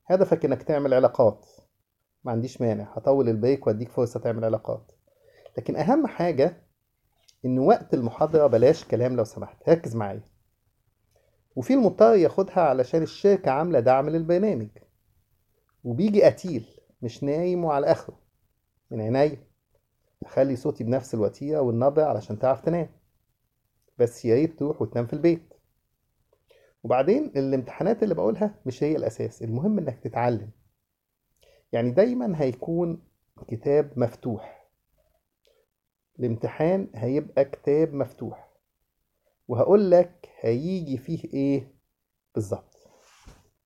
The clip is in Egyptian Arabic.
هدفك انك تعمل علاقات ما عنديش مانع هطول البريك واديك فرصة تعمل علاقات لكن اهم حاجة ان وقت المحاضرة بلاش كلام لو سمحت ركز معايا وفي المضطر ياخدها علشان الشركة عاملة دعم للبرنامج وبيجي قتيل مش نايم وعلى اخره من عينيا اخلي صوتي بنفس الوتيرة والنبرة علشان تعرف تنام بس يا ريت تروح وتنام في البيت وبعدين الامتحانات اللي بقولها مش هي الأساس المهم إنك تتعلم يعني دايما هيكون كتاب مفتوح الامتحان هيبقى كتاب مفتوح وهقول لك هيجي فيه ايه بالظبط